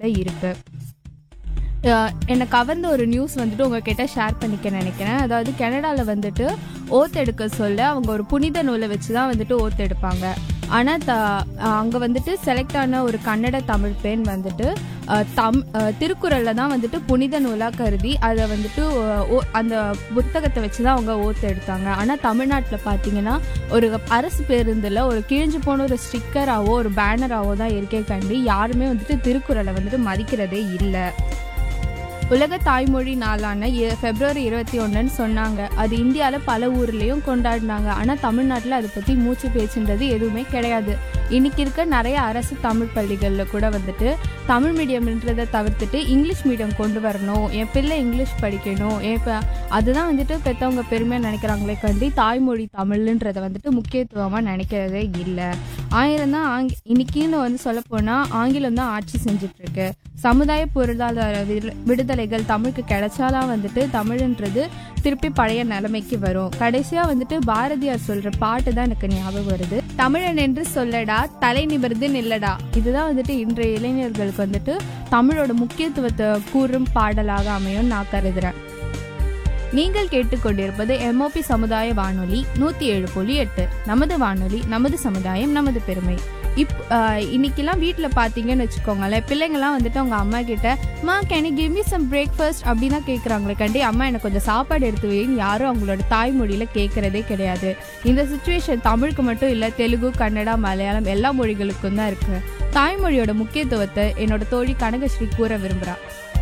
முக்கியத்துவத்தை இருக்கு அஹ் என்னை கவர்ந்த ஒரு நியூஸ் வந்துட்டு உங்ககிட்ட ஷேர் பண்ணிக்க நினைக்கிறேன் அதாவது கனடாவில் வந்துட்டு ஓத் எடுக்க சொல்ல அவங்க ஒரு புனித நூலை வச்சு தான் வந்துட்டு ஓத் எடுப்பாங்க ஆனால் த அங்கே வந்துட்டு செலக்ட் ஆன ஒரு கன்னட தமிழ் பெண் வந்துட்டு அஹ், தம் திருக்குறளில் தான் வந்துட்டு புனித நூலாக கருதி அதை வந்துட்டு அஹ், ஓ- அந்த புத்தகத்தை வச்சு தான் அவங்க ஓத்து எடுத்தாங்க ஆனால் தமிழ்நாட்டில் பார்த்தீங்கன்னா ஒரு அரசு பேருந்தில் ஒரு கிழிஞ்சு போன ஒரு ஸ்டிக்கராவோ ஒரு பேனராவோ தான் இருக்கே கண்டி யாருமே வந்துட்டு திருக்குறளை வந்துட்டு மதிக்கிறதே இல்லை உலக தாய்மொழி நாளான இ- பிப்ரவரி இருபத்தி ஒன்றுன்னு சொன்னாங்க அது இந்தியாவில் பல ஊர்லேயும் கொண்டாடினாங்க ஆனால் தமிழ்நாட்டில் அதை பற்றி மூச்சு பேச்சுன்றது எதுவுமே கிடையாது இன்னைக்கு இருக்க நிறைய அரசு தமிழ் பள்ளிகளில் கூட வந்துட்டு தமிழ் மீடியம்ன்றதை தவிர்த்துட்டு இங்கிலீஷ் மீடியம் கொண்டு வரணும் என் பிள்ளை இங்கிலீஷ் படிக்கணும் என் இப்போ அதுதான் வந்துட்டு பெற்றவங்க பெருமையாக நினைக்கிறாங்களே கண்டி தாய்மொழி தமிழ்ன்றதை வந்துட்டு முக்கியத்துவமாக நினைக்கிறதே இல்லை ஆயிரம் தான் ஆங்கி இன்னைக்குன்னு வந்து சொல்லப்போனால் ஆங்கிலம் தான் ஆட்சி செஞ்சுட்டு இருக்கு சமுதாய பொருளாதார விடு- விடுதலைகள் தமிழுக்கு கிடைச்சாலாம் வந்துட்டு தமிழ்ன்றது திருப்பி பழைய நிலைமைக்கு வரும் கடைசியா வந்துட்டு பாரதியார் சொல்ற பாட்டு தான் எனக்கு ஞாபகம் வருது தமிழன் என்று சொல்லடா தலை நிமிர்ந்து நில்லடா இதுதான் வந்துட்டு இன்றைய இளைஞர்களுக்கு வந்துட்டு தமிழோட முக்கியத்துவத்தை கூறும் பாடலாக அமையும் நான் கருதுறேன் நீங்கள் கேட்டுக்கொண்டிருப்பது எம்ஓபி சமுதாய வானொலி நூத்தி ஏழு புள்ளி எட்டு நமது வானொலி நமது சமுதாயம் நமது பெருமை இப் ஆஹ் இன்னைக்கெல்லாம் வீட்டில் பார்த்தீங்கன்னு வச்சுக்கோங்களேன் பிள்ளைங்கலாம் வந்துட்டு அவங்க அம்மா கிட்ட மா can give me some breakfast அப்படின்னு தான் கேட்குறாங்களே கண்டி அம்மா எனக்கு கொஞ்சம் சாப்பாடு எடுத்து வைன்னு யாரும் அவங்களோட தாய்மொழியில் கேட்குறதே கிடையாது இந்த சுச்சுவேஷன் தமிழுக்கு மட்டும் இல்லை தெலுங்கு கன்னடா மலையாளம் எல்லா மொழிகளுக்கும் தான் இருக்கு தாய்மொழியோட முக்கியத்துவத்தை என்னோட தோழி கனகஸ்ரீ கூற விரும்புகிறா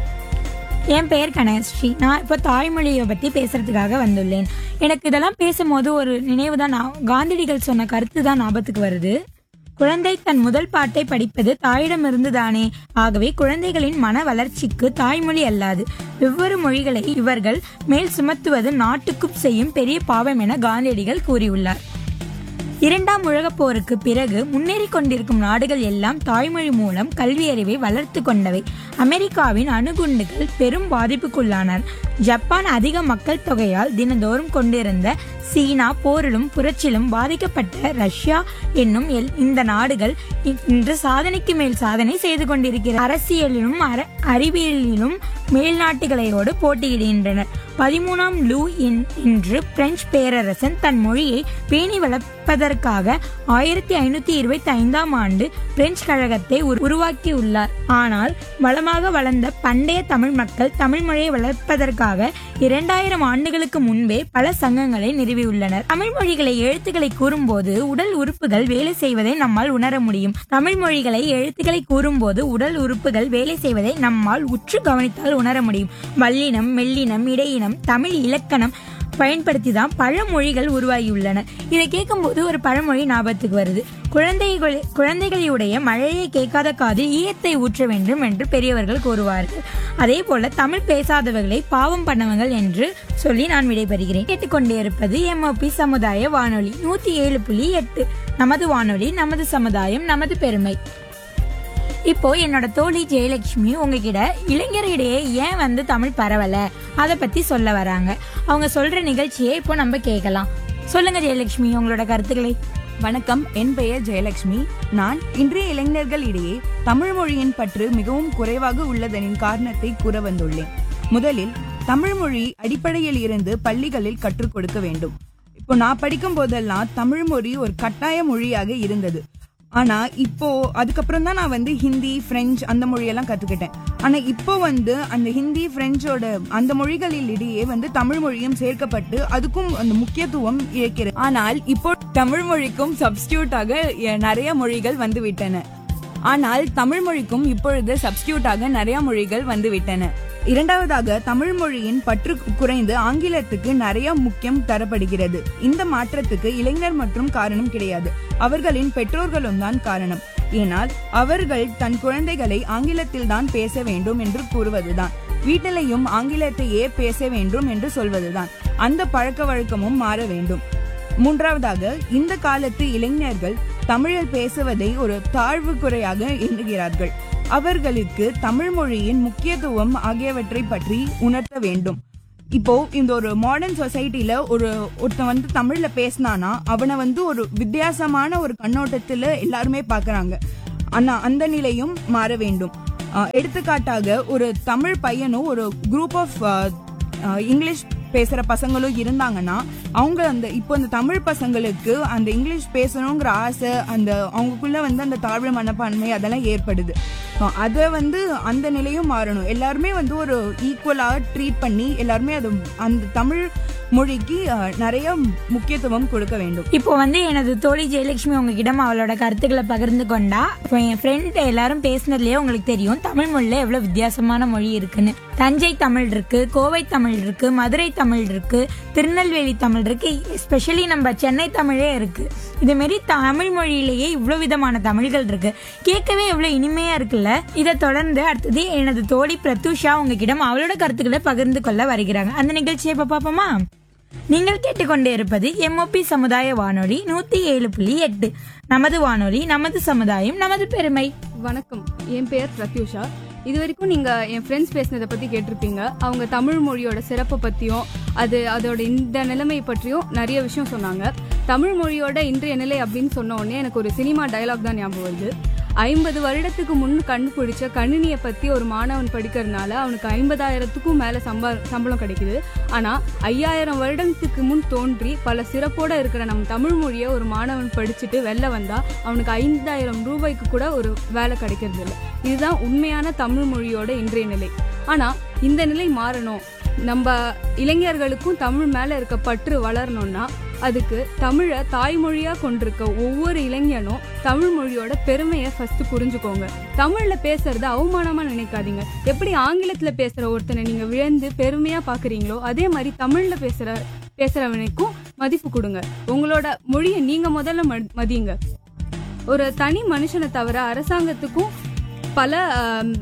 என் பெயர் கணேஸ்ரீ நான் இப்போ தாய்மொழியை பற்றி பேசுறதுக்காக வந்துள்ளேன் எனக்கு இதெல்லாம் பேசும்போது ஒரு நினைவு தான் நான் காந்தியடிகள் சொன்ன கருத்து தான் ஞாபகத்துக்கு வருது குழந்தை தன் முதல் பாட்டை படிப்பது தாயிடமிருந்து தானே ஆகவே குழந்தைகளின் மன வளர்ச்சிக்கு தாய்மொழி அல்லாது வெவ்வேறு மொழிகளை இவர்கள் மேல் சுமத்துவது நாட்டுக்கும் செய்யும் பெரிய பாவம் என காந்தியடிகள் கூறியுள்ளார் இரண்டாம் உலகப் போருக்கு பிறகு முன்னேறிக் கொண்டிருக்கும் நாடுகள் எல்லாம் தாய்மொழி மூலம் கல்வியறிவை வளர்த்து கொண்டவை அமெரிக்காவின் அணுகுண்டுகள் பெரும் பாதிப்புக்குள்ளானார் ஜப்பான் அதிக மக்கள் தொகையால் தினந்தோறும் கொண்டிருந்த சீனா போரிலும் புரட்சியிலும் பாதிக்கப்பட்ட ரஷ்யா என்னும் எல்- இந்த நாடுகள் இ- இன்று சாதனைக்கு மேல் சாதனை செய்து கொண்டிருக்கிற அரசியலிலும் அர- அறிவியலிலும் மேல்நாட்டுகளையோடு போட்டியிடுகின்றனர் பதிமூணாம் லூ இன்- இன்று பிரெஞ்சு பேரரசன் தன் மொழியை பேணி வளர்ப்பதற்காக ஆயிரத்தி ஐநூத்தி இருபத்தி ஐந்தாம் ஆண்டு பிரெஞ்சு கழகத்தை உரு- உருவாக்கியுள்ளார் ஆனால் வளமாக வளர்ந்த பண்டைய தமிழ் மக்கள் தமிழ் மொழியை வளர்ப்பதற்காக இரண்டாயிரம் ஆண்டுகளுக்கு முன்பே பல சங்கங்களை நிறுவியுள்ளனர் தமிழ் மொழிகளை எழுத்துக்களை கூறும்போது உடல் உறுப்புகள் வேலை செய்வதை நம்மால் உணர முடியும் தமிழ் மொழிகளை எழுத்துக்களை கூறும்போது உடல் உறுப்புகள் வேலை செய்வதை நம்மால் உற்று கவனித்தால் உணர முடியும் வல்லினம் மெல்லினம் இடையினம் தமிழ் இலக்கணம் பயன்படுத்தி தான் பல மொழிகள் உருவாகியுள்ளன இதை கேட்கும்போது ஒரு பழமொழி ஞாபகத்துக்கு வருது குழந்தைகள் குழந்தைகளுடைய மழையை கேட்காத காதில் ஈயத்தை ஊற்ற வேண்டும் என்று பெரியவர்கள் கூறுவார்கள் அதே போல தமிழ் பேசாதவர்களை பாவம் பண்ணவங்கள் என்று சொல்லி நான் விடைபெறுகிறேன் கேட்டுக்கொண்டே இருப்பது எம்ஓபி சமுதாய வானொலி நூத்தி ஏழு புள்ளி எட்டு நமது வானொலி நமது சமுதாயம் நமது பெருமை இப்போ என்னோட தோழி ஜெயலட்சுமி உங்ககிட்ட இளைஞர்களிடையே ஏன் வந்து தமிழ் பரவல அதை பத்தி சொல்ல வராங்க அவங்க சொல்ற நிகழ்ச்சியை இப்போ நம்ம கேட்கலாம் சொல்லுங்க ஜெயலட்சுமி உங்களோட கருத்துக்களை வணக்கம் என் பெயர் ஜெயலட்சுமி நான் இன்றைய இளைஞர்களிடையே தமிழ் மொழியின் பற்று மிகவும் குறைவாக உள்ளதனின் காரணத்தை கூற வந்துள்ளேன் முதலில் தமிழ் மொழி அடிப்படையில் இருந்து பள்ளிகளில் கற்றுக் கொடுக்க வேண்டும் இப்போ நான் படிக்கும் போதெல்லாம் தமிழ் மொழி ஒரு கட்டாய மொழியாக இருந்தது ஆனா இப்போ அதுக்கப்புறம் தான் நான் வந்து ஹிந்தி பிரெஞ்சு அந்த மொழியெல்லாம் கத்துக்கிட்டேன் ஆனா இப்போ வந்து அந்த ஹிந்தி பிரெஞ்சோட அந்த மொழிகளில் இடையே வந்து தமிழ் மொழியும் சேர்க்கப்பட்டு அதுக்கும் அந்த முக்கியத்துவம் இருக்கிறது ஆனால் இப்போ தமிழ் மொழிக்கும் சப்ஸ்டியூட்டாக நிறைய மொழிகள் வந்து விட்டன ஆனால் தமிழ் மொழிக்கும் இப்பொழுது சப்ஸ்டியூட்டாக நிறைய மொழிகள் வந்து விட்டன இரண்டாவதாக தமிழ் மொழியின் பற்று குறைந்து ஆங்கிலத்துக்கு நிறைய முக்கியம் தரப்படுகிறது இந்த மாற்றத்துக்கு இளைஞர் மற்றும் காரணம் கிடையாது அவர்களின் பெற்றோர்களும் தான் காரணம் ஏனால் அவர்கள் தன் குழந்தைகளை ஆங்கிலத்தில் தான் பேச வேண்டும் என்று கூறுவதுதான் வீட்டிலையும் ஆங்கிலத்தையே பேச வேண்டும் என்று சொல்வதுதான் அந்த பழக்க வழக்கமும் மாற வேண்டும் மூன்றாவதாக இந்த காலத்து இளைஞர்கள் தமிழில் பேசுவதை ஒரு தாழ்வு குறையாக எண்ணுகிறார்கள் அவர்களுக்கு தமிழ் மொழியின் முக்கியத்துவம் ஆகியவற்றை பற்றி உணர்த்த வேண்டும் இப்போ இந்த ஒரு மாடர்ன் சொசைட்டில ஒரு ஒருத்தன் வந்து தமிழ்ல பேசினானா அவனை வந்து ஒரு வித்தியாசமான ஒரு கண்ணோட்டத்துல எல்லாருமே பாக்குறாங்க ஆனா அந்த நிலையும் மாற வேண்டும் அஹ், எடுத்துக்காட்டாக ஒரு தமிழ் பையனும் ஒரு குரூப் ஆஃப் இங்கிலீஷ் பேசுற பசங்களும் இருந்தாங்கன்னா அவங்க அந்த இப்போ அந்த தமிழ் பசங்களுக்கு அந்த இங்கிலீஷ் பேசணுங்கிற ஆசை அந்த அவங்களுக்குள்ள வந்து அந்த தாழ்வு மனப்பான்மை அதெல்லாம் ஏற்படுது அஹ், அதை வந்து அந்த நிலையும் மாறணும் எல்லாருமே வந்து ஒரு ஈக்குவலாக ட்ரீட் பண்ணி எல்லாருமே அது அந்த தமிழ் மொழிக்கு அஹ், நிறைய முக்கியத்துவம் கொடுக்க வேண்டும் இப்போ வந்து எனது தோழி ஜெயலட்சுமி உங்ககிட்ட அவளோட கருத்துக்களை பகிர்ந்து கொண்டா இப்போ என் ஃப்ரெண்ட் எல்லாரும் பேசினதுலயே உங்களுக்கு தெரியும் தமிழ் மொழியில எவ்வளவு வித்தியாசமான மொழி இருக்குன்னு தஞ்சை தமிழ் இருக்கு கோவை தமிழ் இருக்கு மதுரை தமிழ் இருக்கு திருநெல்வேலி தமிழ் இருக்கு எஸ்பெஷலி நம்ம சென்னை தமிழே இருக்கு இதே மாதிரி தமிழ் மொழியிலேயே இவ்வளவு விதமான தமிழ்கள் இருக்கு கேட்கவே எவ்வளவு இனிமையா இருக்குல்ல இதை தொடர்ந்து அடுத்தது எனது தோழி பிரத்யூஷா உங்ககிட்ட அவளோட கருத்துக்களை பகிர்ந்து கொள்ள வருகிறாங்க அந்த நிகழ்ச்சியை இப்ப பாப்போமா நீங்கள் கேட்டுக்கொண்டே இருப்பது எம்ஓபி சமுதாய வானொலி நூத்தி ஏழு புள்ளி எட்டு நமது வானொலி நமது சமுதாயம் நமது பெருமை வணக்கம் என் பெயர் பிரத்யூஷா இது வரைக்கும் நீங்க என் ஃப்ரெண்ட்ஸ் பேசினதை பத்தி கேட்டிருப்பீங்க அவங்க தமிழ் மொழியோட சிறப்பை பத்தியும் அது அதோட இந்த நிலைமை பற்றியும் நிறைய விஷயம் சொன்னாங்க தமிழ் மொழியோட இன்றைய நிலை அப்படின்னு சொன்ன உடனே எனக்கு ஒரு சினிமா டயலாக் தான் ஞாபகம் வருது ஐம்பது வருடத்துக்கு முன் கண்டுபிடிச்ச கணினியை பத்தி ஒரு மாணவன் படிக்கிறதுனால அவனுக்கு ஐம்பதாயிரத்துக்கும் மேல சம்பா சம்பளம் கிடைக்குது ஆனா ஐயாயிரம் வருடத்துக்கு முன் தோன்றி பல சிறப்போட இருக்கிற நம்ம தமிழ் மொழியை ஒரு மாணவன் படிச்சுட்டு வெளில வந்தா அவனுக்கு ஐந்தாயிரம் ரூபாய்க்கு கூட ஒரு வேலை கிடைக்கிறது இல்லை இதுதான் உண்மையான தமிழ் மொழியோட இன்றைய நிலை ஆனா இந்த நிலை மாறணும் நம்ம இளைஞர்களுக்கும் தமிழ் மேல இருக்க பற்று வளரணும்னா அதுக்கு தமிழை தாய்மொழியா கொண்டிருக்க ஒவ்வொரு இளைஞனும் தமிழ் மொழியோட பெருமையை ஃபர்ஸ்ட் புரிஞ்சுக்கோங்க தமிழ்ல பேசுறத அவமானமா நினைக்காதீங்க எப்படி ஆங்கிலத்துல பேசுற ஒருத்தனை நீங்க விழுந்து பெருமையா பாக்குறீங்களோ அதே மாதிரி தமிழ்ல பேசுற பேசுறவனுக்கும் மதிப்பு கொடுங்க உங்களோட மொழியை நீங்க முதல்ல ம- மதியுங்க ஒரு தனி மனுஷனை தவிர அரசாங்கத்துக்கும் பல ஆம்,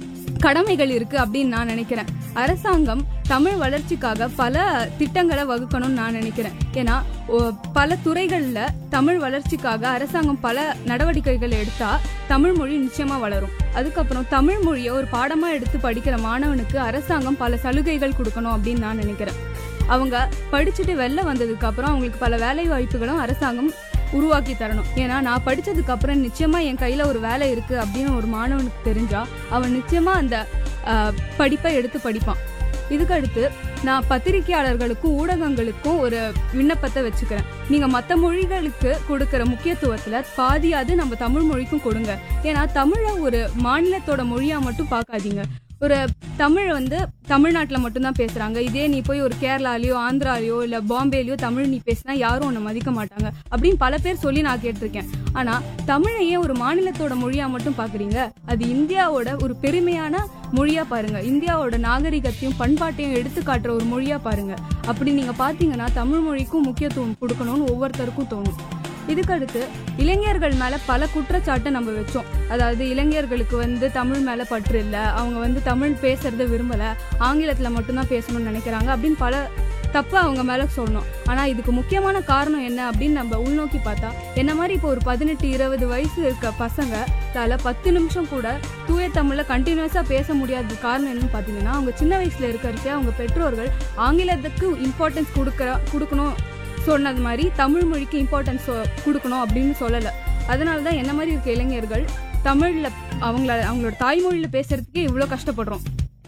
கடமைகள் இருக்கு அப்படின்னு நான் நினைக்கிறேன் அரசாங்கம் தமிழ் வளர்ச்சிக்காக பல திட்டங்களை வகுக்கணும்னு நான் நினைக்கிறேன் ஏன்னா ஓ- பல துறைகள்ல தமிழ் வளர்ச்சிக்காக அரசாங்கம் பல நடவடிக்கைகள் எடுத்தா தமிழ் மொழி நிச்சயமா வளரும் அதுக்கப்புறம் தமிழ் மொழியை ஒரு பாடமா எடுத்து படிக்கிற மாணவனுக்கு அரசாங்கம் பல சலுகைகள் கொடுக்கணும் அப்படின்னு நான் நினைக்கிறேன் அவங்க படிச்சுட்டு வெளில வந்ததுக்கு அப்புறம் அவங்களுக்கு பல வேலை வாய்ப்புகளும் அரசாங்கம் உருவாக்கி தரணும் ஏன்னா நான் படிச்சதுக்கு அப்புறம் நிச்சயமா என் கையில ஒரு வேலை இருக்கு அப்படின்னு ஒரு மாணவனுக்கு தெரிஞ்சா அவன் நிச்சயமா அந்த ஆஹ், படிப்பை எடுத்து படிப்பான் இதுக்கு அடுத்து நான் பத்திரிகையாளர்களுக்கும் ஊடகங்களுக்கும் ஒரு விண்ணப்பத்தை வச்சுக்கிறேன் நீங்க மற்ற மொழிகளுக்கு கொடுக்கிற முக்கியத்துவத்துல பாதியாவது நம்ம தமிழ் மொழிக்கும் கொடுங்க ஏன்னா தமிழை ஒரு மாநிலத்தோட மொழியா மட்டும் பார்க்காதீங்க ஒரு தமிழ் வந்து தமிழ்நாட்டில் மட்டும்தான் பேசுறாங்க இதே நீ போய் ஒரு கேரளாலயோ ஆந்திராலயோ இல்ல பாம்பேலயோ தமிழ் நீ பேசினா யாரும் உன்னை மதிக்க மாட்டாங்க அப்படின்னு பல பேர் சொல்லி நான் கேட்டிருக்கேன் ஆனா தமிழையே ஒரு மாநிலத்தோட மொழியா மட்டும் பாக்குறீங்க அது இந்தியாவோட ஒரு பெருமையான மொழியா பாருங்க இந்தியாவோட நாகரிகத்தையும் பண்பாட்டையும் எடுத்து காட்டுற ஒரு மொழியா பாருங்க அப்படி நீங்க பாத்தீங்கன்னா தமிழ் மொழிக்கும் முக்கியத்துவம் கொடுக்கணும்னு ஒவ்வொருத்தருக்கும் தோணும் இதுக்கு அடுத்து இளைஞர்கள் மேல பல குற்றச்சாட்டை நம்ம வச்சோம் அதாவது இளைஞர்களுக்கு வந்து தமிழ் மேல பற்று இல்ல அவங்க வந்து தமிழ் பேசுறத விரும்பல ஆங்கிலத்துல மட்டும்தான் பேசணும்னு நினைக்கிறாங்க அப்படின்னு பல தப்பு அவங்க மேல சொன்னோம் ஆனா இதுக்கு முக்கியமான காரணம் என்ன அப்படின்னு நம்ம உள்நோக்கி பார்த்தா என்ன மாதிரி இப்போ ஒரு பதினெட்டு இருபது வயசு இருக்க பசங்க தால பத்து நிமிஷம் கூட தூய தமிழ்ல கண்டினியூஸா பேச முடியாத காரணம் என்னன்னு பாத்தீங்கன்னா அவங்க சின்ன வயசுல இருக்கிறப்பே அவங்க பெற்றோர்கள் ஆங்கிலத்துக்கு இம்பார்ட்டன்ஸ் கொடுக்கற கொடுக்கணும் சொன்னது மாதிரி தமிழ் மொழிக்கு இம்பார்ட்டன்ஸ் கொடுக்கணும் அப்படின்னு சொல்லலை அதனால தான் என்ன மாதிரி இருக்க இளைஞர்கள் தமிழில் அவங்கள அவங்களோட தாய்மொழியில் பேசுறதுக்கே இவ்வளோ கஷ்டப்படுறோம்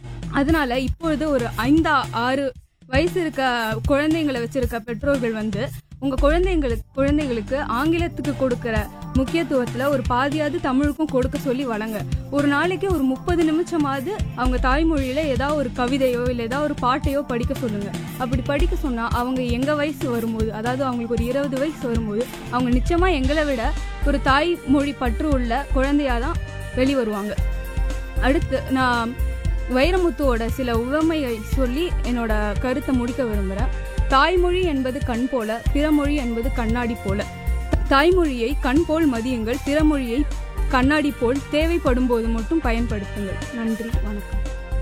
அதனால இப்பொழுது ஒரு ஐந்தா ஆறு வயசு இருக்க குழந்தைங்களை வச்சிருக்க பெற்றோர்கள் வந்து உங்க குழந்தைங்களுக்கு குழந்தைங்களுக்கு ஆங்கிலத்துக்கு கொடுக்கிற முக்கியத்துவத்துல ஒரு பாதியாவது தமிழுக்கும் கொடுக்க சொல்லி வளங்க ஒரு நாளைக்கு ஒரு முப்பது நிமிஷமாவது அவங்க தாய்மொழியில ஏதாவது ஒரு கவிதையோ இல்லை ஏதாவது ஒரு பாட்டையோ படிக்க சொல்லுங்க அப்படி படிக்க சொன்னா அவங்க எங்க வயசு வரும்போது அதாவது அவங்களுக்கு ஒரு இருபது வயசு வரும்போது அவங்க நிச்சயமா எங்களை விட ஒரு தாய்மொழி பற்று உள்ள குழந்தையாதான் வெளி வருவாங்க அடுத்து நான் வைரமுத்துவோட சில உவமையை சொல்லி என்னோட கருத்தை முடிக்க விரும்புகிறேன் தாய்மொழி என்பது கண் போல பிறமொழி என்பது கண்ணாடி போல தாய்மொழியை கண் போல் மதியுங்கள் பிறமொழியை கண்ணாடி போல் தேவைப்படும் போது மட்டும் பயன்படுத்துங்கள் நன்றி வணக்கம்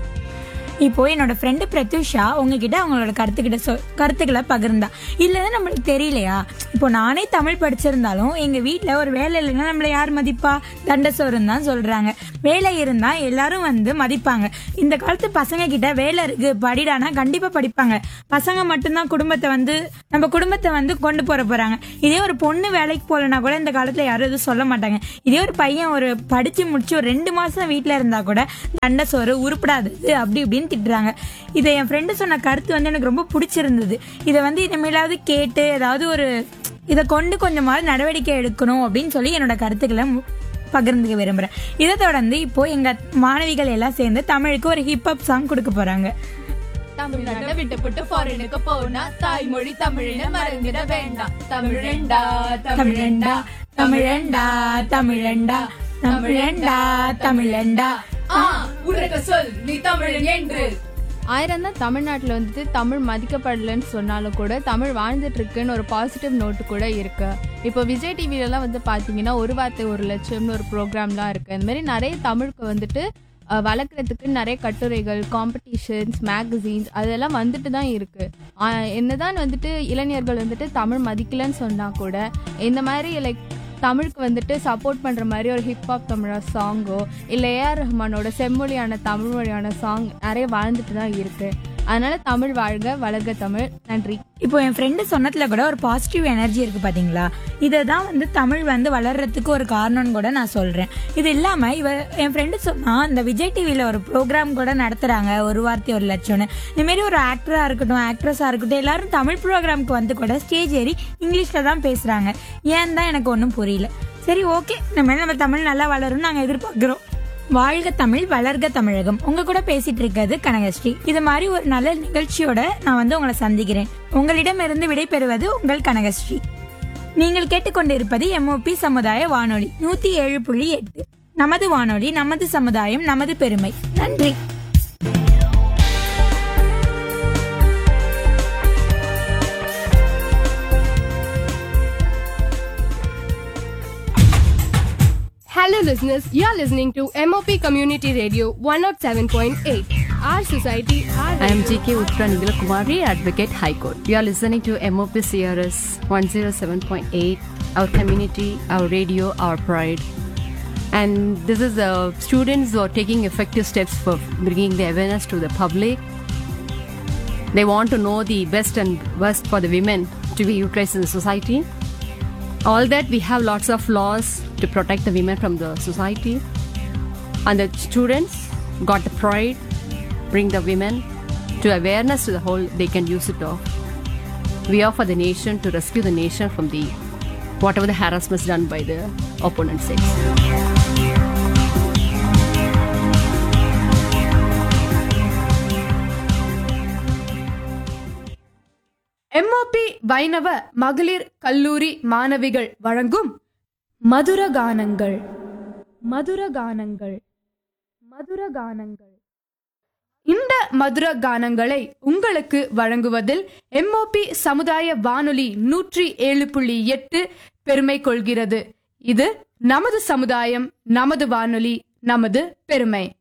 இப்போ என்னோட ஃப்ரெண்டு பிரத்யூஷா உங்ககிட்ட அவங்களோட கருத்துக்கிட்ட சொ- கருத்துக்களை பகிர்ந்தா இல்லைன்னா நம்மளுக்கு தெரியலையா இப்போ நானே தமிழ் படிச்சிருந்தாலும் எங்க வீட்ல ஒரு வேலை இல்லைன்னா நம்மள யார் மதிப்பா தண்டசோறுன்னு தான் சொல்றாங்க வேலை இருந்தா எல்லாரும் வந்து மதிப்பாங்க இந்த காலத்து பசங்க கிட்ட வேலை இருக்கு படிடானா கண்டிப்பா படிப்பாங்க பசங்க மட்டும்தான் குடும்பத்தை வந்து நம்ம குடும்பத்தை வந்து கொண்டு போற போறாங்க இதே ஒரு பொண்ணு வேலைக்கு போகலனா கூட இந்த காலத்துல யாரும் எதுவும் சொல்ல மாட்டாங்க இதே ஒரு பையன் ஒரு படிச்சு முடிச்சு ஒரு ரெண்டு மாசம் வீட்ல இருந்தா கூட தண்டை சோறு உருப்படாதது அப்படி இப்படின்னு திட்டுறாங்க இதை என் ஃப்ரெண்டு சொன்ன கருத்து வந்து எனக்கு ரொம்ப பிடிச்சிருந்தது இதை வந்து இனிமேலாவது கேட்டு ஏதாவது ஒரு இதை கொண்டு கொஞ்சமாவது நடவடிக்கை எடுக்கணும் அப்படின்னு சொல்லி என்னோட கருத்துக்களை மு- பகிர்ந்துக்க விரும்புறேன் இதை தொடர்ந்து இப்போ எங்க மாணவிகள் எல்லாம் சேர்ந்து தமிழுக்கு ஒரு ஹிப்ஹப் சாங் கொடுக்க போறாங்க தமிழ்நாட்டை விட்டு போட்டு ஃபாரினுக்கு போனா தாய்மொழி தமிழின மறந்துட வேண்டாம் தமிழண்டா தமிழண்டா தமிழண்டா தமிழண்டா தமிழண்டா தமிழண்டா ஆ உனக்கு சொல் நீ தமிழன் என்று ஆயிரம் தான் தமிழ்நாட்டில் வந்துட்டு தமிழ் மதிக்கப்படலைன்னு சொன்னாலும் கூட தமிழ் வாழ்ந்துட்டு இருக்குன்னு ஒரு பாசிட்டிவ் நோட்டு கூட இருக்கு இப்போ விஜய் டிவிலலாம் வந்து பார்த்தீங்கன்னா ஒரு வார்த்தை ஒரு லட்சம்னு ஒரு ப்ரோக்ராம்லாம் இருக்கு அந்த மாதிரி நிறைய தமிழுக்கு வந்துட்டு அஹ், வளர்க்குறதுக்கு நிறைய கட்டுரைகள் காம்படிஷன்ஸ் மேகசின்ஸ் அதெல்லாம் வந்துட்டு தான் இருக்கு ஆஹ், என்னதான் வந்துட்டு இளைஞர்கள் வந்துட்டு தமிழ் மதிக்கலன்னு சொன்னா கூட இந்த மாதிரி லைக் தமிழுக்கு வந்துட்டு சப்போர்ட் பண்ற மாதிரி ஒரு ஹிப்ஹாப் தமிழா சாங்கோ இல்லை ஏஆர் ரஹ்மானோட செம்மொழியான தமிழ் மொழியான சாங் நிறைய வாழ்ந்துட்டு தான் இருக்கு அதனால தமிழ் வாழ்க வளர்க தமிழ் நன்றி இப்போ என் ஃப்ரெண்டு சொன்னதுல கூட ஒரு பாசிட்டிவ் எனர்ஜி இருக்கு பாத்தீங்களா இதை தான் வந்து தமிழ் வந்து வளர்றதுக்கு ஒரு காரணம்னு கூட நான் சொல்றேன் இது இல்லாம இவ என் ஃப்ரெண்டு சொன்னா இந்த விஜய் டிவில ஒரு ப்ரோக்ராம் கூட நடத்துறாங்க ஒரு வார்த்தை ஒரு லட்சம்னு இந்த மாதிரி ஒரு ஆக்டரா இருக்கட்டும் ஆக்ட்ரஸா இருக்கட்டும் எல்லாரும் தமிழ் ப்ரோக்ராம்க்கு வந்து கூட ஸ்டேஜ் ஏறி இங்கிலீஷ்ல தான் பேசுறாங்க ஏன் தான் எனக்கு ஒன்றும் புரியல சரி ஓகே நம்ம நம்ம தமிழ் நல்லா வளரும்னு நாங்க எதிர்பார்க்கிறோம் வாழ்க தமிழ் வளர்க தமிழகம் உங்க கூட பேசிட்டு இருக்கிறது கனகஸ்ரீ இது மாதிரி ஒரு நல்ல நிகழ்ச்சியோட நான் வந்து உங்களை சந்திக்கிறேன் உங்களிடமிருந்து விடைபெறுவது உங்கள் கனகஸ்ரீ நீங்கள் கேட்டுக்கொண்டிருப்பது எம்ஓபி சமுதாய வானொலி நூத்தி ஏழு புள்ளி எட்டு நமது வானொலி நமது சமுதாயம் நமது பெருமை நன்றி Hello, listeners. You are listening to MOP Community Radio 107.8. Our society, our I am radio, GK Uttara Nigala Kumari, Advocate High Court. You are listening to MOP CRS 107.8, our community, our radio, our pride. And this is the students who are taking effective steps for bringing the awareness to the public. They want to know the best and worst for the women to be utilized in the society. All that we have lots of laws to protect the women from the society. And the students got the pride, bring the women to awareness to the whole, they can use it off. We are for the nation to rescue the nation from the whatever the harassment done by the opponent sex. MOP Vaishnav மகளிர் கல்லூரி மாணவிகள் வழங்கும் மதுர கானங்கள் மதுர கானங்கள் மதுர கானங்கள் இந்த மதுர கானங்களை உங்களுக்கு வழங்குவதில் எம்ஓபி சமுதாய வானொலி நூற்றி ஏழு புள்ளி எட்டு பெருமை கொள்கிறது இது நமது சமுதாயம் நமது வானொலி நமது பெருமை